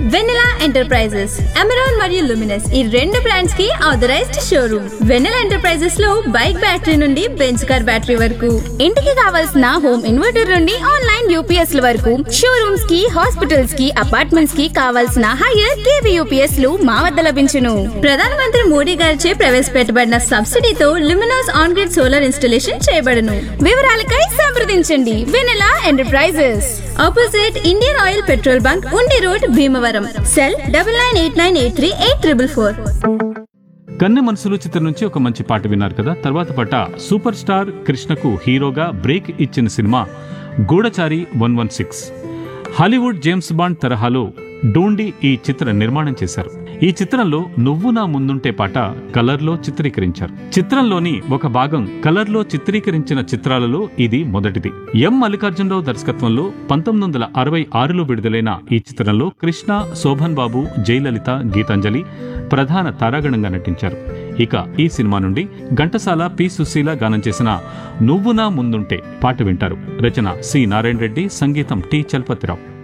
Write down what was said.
వెనెలా enterprises Amaron మరియు Luminous ఈ రెండు బ్రాండ్స్ కి ఆథరైజ్డ్ షోరూమ్ వెనెలా ఎంటర్ప్రైజెస్ లో బైక్ బ్యాటరీ నుండి బెంచ్ కార్ బ్యాటరీ వరకు ఇంటికి కావాల్సిన హోమ్ ఇన్వర్టర్ నుండి ఆన్లైన్ యూపీఎస్ ల వరకు షోరూమ్స్ కి హాస్పిటల్స్ కి అపార్ట్మెంట్స్ కి కావాల్సిన హైయర్ కేవీ యూపీఎస్ లు మా వద్ద లభించును ప్రధానమంత్రి మోడీ గారిచే ప్రవేశపెట్టబడిన సబ్సిడీతో Luminous on grid solar installation చేయబడను వివరాలకై సంప్రదించండి Vennela enterprises opposite Indian Oil petrol bunk Undi road Bhimavaram cell double nine eight nine eight three eight triple four Kanne Manasulu చిత్రం నుంచి ఒక మంచి పాట విన్నారు కదా తర్వాత పట్ట సూపర్ స్టార్ కృష్ణకు హీరోగా బ్రేక్ ఇచ్చిన cinema Goodachari one one six Hollywood James Bond తరహాలో డోండి ఈ చిత్ర నిర్మాణం చేశారు ఈ చిత్రంలో నువ్వు నా ముందుంటే పాట కలర్లో చిత్రీకరించారు చిత్రంలోని ఒక భాగం కలర్లో చిత్రీకరించిన చిత్రాలలో ఇది మొదటిది ఎం మల్లికార్జునరావు దర్శకత్వంలో పంతొమ్మిది వందల అరవై ఆరులో విడుదలైన ఈ చిత్రంలో కృష్ణ శోభన్ బాబు జయలలిత గీతాంజలి ప్రధాన తారాగణంగా నటించారు ఇక ఈ సినిమా నుండి ఘంటసాల పి సుశీల గానం చేసిన నువ్వు నా ముందుంటే పాట వింటారు రచన సి నారాయణ రెడ్డి సంగీతం టి చలపతిరావు